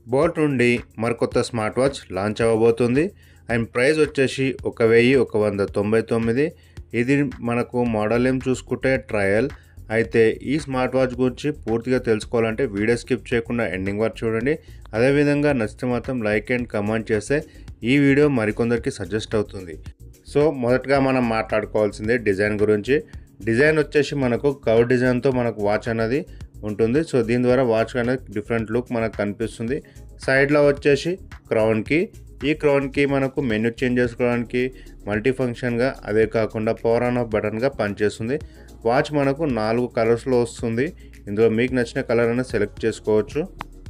boat నుండి మరికొత్త smart watch launch అవ్వబోతుంది అండ్ ప్రైస్ వచ్చేసి ఒక వెయ్యి ఒక వంద తొంభై తొమ్మిది ఇది మనకు మోడల్ ఏం చూసుకుంటే ట్రయల్ అయితే ఈ స్మార్ట్ వాచ్ గురించి పూర్తిగా తెలుసుకోవాలంటే వీడియో స్కిప్ చేయకుండా ఎండింగ్ వరకు చూడండి అదేవిధంగా నచ్చితే మాత్రం లైక్ అండ్ కమెంట్ చేస్తే ఈ వీడియో మరికొందరికి సజెస్ట్ అవుతుంది సో మొదటగా మనం మాట్లాడుకోవాల్సిందే డిజైన్ గురించి డిజైన్ వచ్చేసి మనకు కవ్ డిజైన్తో మనకు వాచ్ అనేది ఉంటుంది సో దీని ద్వారా వాచ్ అనేది డిఫరెంట్ లుక్ మనకు కనిపిస్తుంది సైడ్లో వచ్చేసి క్రౌన్కి ఈ క్రౌన్కి మనకు మెన్యూ చేంజ్ చేసుకోవడానికి మల్టీ ఫంక్షన్గా అదే కాకుండా పవర్ ఆన్ ఆఫ్ బటన్గా పనిచేస్తుంది వాచ్ మనకు నాలుగు కలర్స్లో వస్తుంది ఇందులో మీకు నచ్చిన కలర్ అనేది సెలెక్ట్ చేసుకోవచ్చు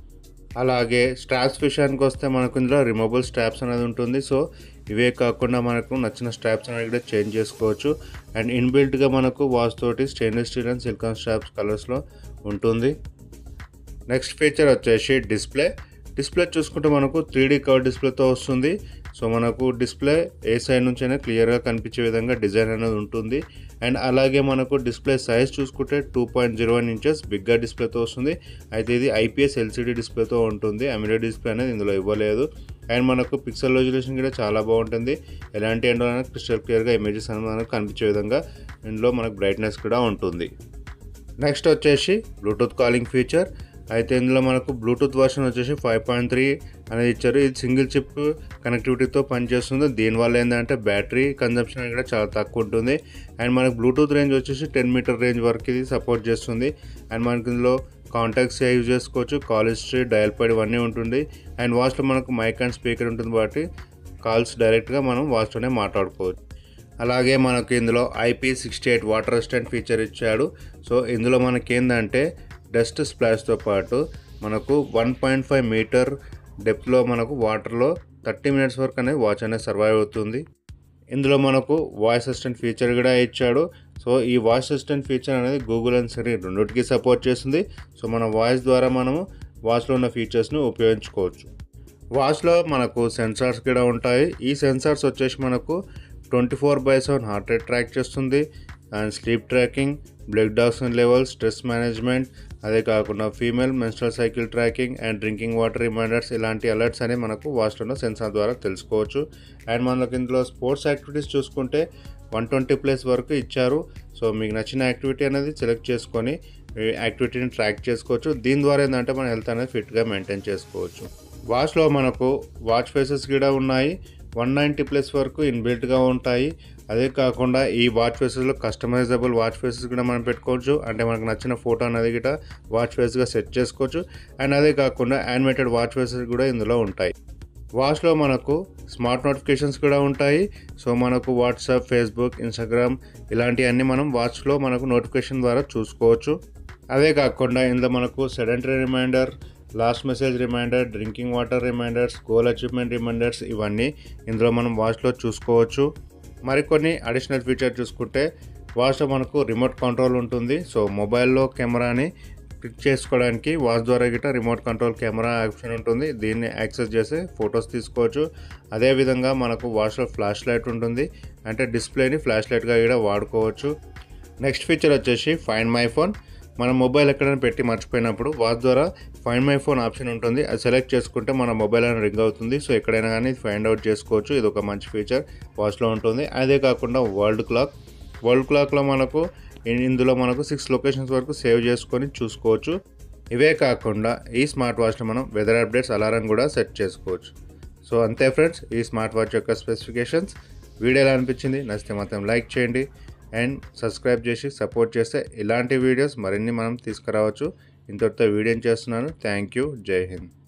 అలాగే స్ట్రాప్స్ విషయానికి వస్తే మనకు ఇందులో రిమూవబుల్ స్ట్రాప్స్ అనేది ఉంటుంది సో ఇవే కాకుండా మనకు నచ్చిన స్ట్రాప్స్ అనేది కూడా చేంజ్ చేసుకోవచ్చు అండ్ ఇన్బిల్ట్గా మనకు వాచ్ తోటి stainless steel and silicone straps కలర్స్లో ఉంటుంది నెక్స్ట్ ఫీచర్ వచ్చేసి డిస్ప్లే డిస్ప్లే చూసుకుంటే మనకు త్రీ డీ కవర్ డిస్ప్లేతో వస్తుంది సో మనకు డిస్ప్లే ఏ సైడ్ నుంచి అయినా క్లియర్గా కనిపించే విధంగా డిజైన్ అనేది ఉంటుంది అండ్ అలాగే మనకు డిస్ప్లే సైజ్ చూసుకుంటే two point zero one inches బిగ్గా డిస్ప్లేతో వస్తుంది అయితే ఇది ఐపీఎస్ ఎల్సీడీ డిస్ప్లేతో ఉంటుంది అమిలో డిస్ప్లే అనేది ఇందులో ఇవ్వలేదు అండ్ మనకు పిక్సెల్ రెజల్యూషన్ కూడా చాలా బాగుంటుంది ఎలాంటి ఎండో క్రిస్టల్ క్లియర్గా ఇమేజెస్ అనేది మనకు కనిపించే విధంగా ఇందులో మనకు బ్రైట్నెస్ కూడా ఉంటుంది నెక్స్ట్ వచ్చేసి బ్లూటూత్ కాలింగ్ ఫీచర్ అయితే ఇందులో మనకు బ్లూటూత్ వర్షన్ వచ్చేసి ఫైవ్ పాయింట్ త్రీ అనేది ఇచ్చారు ఇది సింగిల్ చిప్ కనెక్టివిటీతో పనిచేస్తుంది దీనివల్ల ఏంటంటే బ్యాటరీ కన్జంప్షన్ కూడా చాలా తక్కువ ఉంటుంది అండ్ మనకు బ్లూటూత్ రేంజ్ వచ్చేసి టెన్ మీటర్ రేంజ్ వరకు ఇది సపోర్ట్ చేస్తుంది అండ్ మనకి ఇందులో కాంటాక్ట్స్ యూజ్ చేసుకోవచ్చు కాల్ హిస్టరీ డయల్ ప్యాడ్ ఇవన్నీ ఉంటుంది అండ్ వాచ్లో మనకు మైక్ అండ్ స్పీకర్ ఉంటుంది కాబట్టి కాల్స్ డైరెక్ట్గా మనం వాచ్లోనే మాట్లాడుకోవచ్చు అలాగే మనకు ఇందులో IP sixty eight water resistant feature ఇచ్చాడు సో ఇందులో మనకి ఏంటంటే డస్ట్ స్ప్లాష్తో పాటు మనకు వన్ పాయింట్ ఫైవ్ మీటర్ డెప్త్లో మనకు వాటర్లో థర్టీ మినిట్స్ వరకు అనేది వాచ్ అనేది సర్వైవ్ అవుతుంది ఇందులో మనకు వాయిస్ అసిస్టెంట్ ఫీచర్ కూడా ఇచ్చాడు సో ఈ వాయిస్ అసిస్టెంట్ ఫీచర్ అనేది గూగుల్ అండ్ సిరి రెండింటికి సపోర్ట్ చేస్తుంది సో మన వాయిస్ ద్వారా మనము వాచ్లో ఉన్న ఫీచర్స్ని ఉపయోగించుకోవచ్చు వాచ్లో మనకు సెన్సార్స్ కూడా ఉంటాయి ఈ సెన్సార్స్ వచ్చేసి మనకు twenty four by seven heart rate track చేస్తుంది and sleep tracking blood oxygen level stress management అదే కాకుండా female menstrual cycle tracking and drinking water reminders ఇలాంటి అలర్ట్స్ అనేవి మనకు వాచ్లో సెన్సార్ ద్వారా తెలుసుకోవచ్చు అండ్ మనకి ఇందులో స్పోర్ట్స్ యాక్టివిటీస్ చూసుకుంటే వన్ ట్వంటీ ప్లస్ వరకు ఇచ్చారు సో మీకు నచ్చిన యాక్టివిటీ అనేది సెలెక్ట్ చేసుకొని యాక్టివిటీని ట్రాక్ చేసుకోవచ్చు దీని ద్వారా ఏంటంటే మన హెల్త్ అనేది ఫిట్గా మెయింటైన్ చేసుకోవచ్చు వాచ్లో మనకు వాచ్ ఫేసెస్ కూడా ఉన్నాయి వన్ నైంటీ ప్లస్ వరకు ఇన్బిల్ట్గా ఉంటాయి అదే కాకుండా ఈ వాచ్ ఫేసెస్లో కస్టమైజబుల్ వాచ్ ఫేసెస్ కూడా మనం పెట్టుకోవచ్చు అంటే మనకు నచ్చిన ఫోటో అనేది కూడా వాచ్ ఫేస్గా సెట్ చేసుకోవచ్చు అండ్ అదే కాకుండా యానిమేటెడ్ వాచ్ ఫేసెస్ కూడా ఇందులో ఉంటాయి వాచ్లో మనకు స్మార్ట్ నోటిఫికేషన్స్ కూడా ఉంటాయి సో మనకు వాట్సాప్ ఫేస్బుక్ ఇన్స్టాగ్రామ్ ఇలాంటివన్నీ మనం వాచ్లో మనకు నోటిఫికేషన్ ద్వారా చూసుకోవచ్చు అదే కాకుండా ఇందులో మనకు sedentary reminder last message reminder drinking water reminders goal achievement reminders ఇవన్నీ ఇందులో మనం వాచ్లో చూసుకోవచ్చు మరికొన్ని అడిషనల్ ఫీచర్ చూసుకుంటే వాచ్లో మనకు రిమోట్ కంట్రోల్ ఉంటుంది సో మొబైల్లో కెమెరాని క్లిక్ చేసుకోవడానికి వాచ్ ద్వారా గిట్ట రిమోట్ కంట్రోల్ కెమెరా ఆప్షన్ ఉంటుంది దీన్ని యాక్సెస్ చేసి ఫొటోస్ తీసుకోవచ్చు అదేవిధంగా మనకు వాచ్లో ఫ్లాష్ లైట్ ఉంటుంది అంటే డిస్ప్లేని ఫ్లాష్ లైట్గా కూడా వాడుకోవచ్చు నెక్స్ట్ ఫీచర్ వచ్చేసి ఫైండ్ మై ఫోన్ మన మొబైల్ ఎక్కడైనా పెట్టి మర్చిపోయినప్పుడు వాచ్ ద్వారా ఫైండ్ మై ఫోన్ ఆప్షన్ ఉంటుంది అది సెలెక్ట్ చేసుకుంటే మన మొబైల్ అనేది రింగ్ అవుతుంది సో ఎక్కడైనా కానీ ఫైండ్ అవుట్ చేసుకోవచ్చు ఇది ఒక మంచి ఫీచర్ వాచ్లో ఉంటుంది అదే కాకుండా వరల్డ్ క్లాక్ వరల్డ్ క్లాక్లో మనకు ఇందులో మనకు సిక్స్ లొకేషన్స్ వరకు సేవ్ చేసుకొని చూసుకోవచ్చు ఇవే కాకుండా ఈ స్మార్ట్ వాచ్లో మనం వెదర్ అప్డేట్స్ అలారం కూడా సెట్ చేసుకోవచ్చు సో అంతే ఫ్రెండ్స్ ఈ స్మార్ట్ వాచ్ యొక్క స్పెసిఫికేషన్స్ వీడియో ఎలా అనిపించింది నచ్చితే మాత్రం లైక్ చేయండి అండ్ సబ్స్క్రైబ్ చేసి సపోర్ట్ చేస్తే ఇలాంటి వీడియోస్ మరిన్ని మనం తీసుకురావచ్చు ఇంతటితో వీడియో చేస్తున్నాను థ్యాంక్ యూ జై హింద్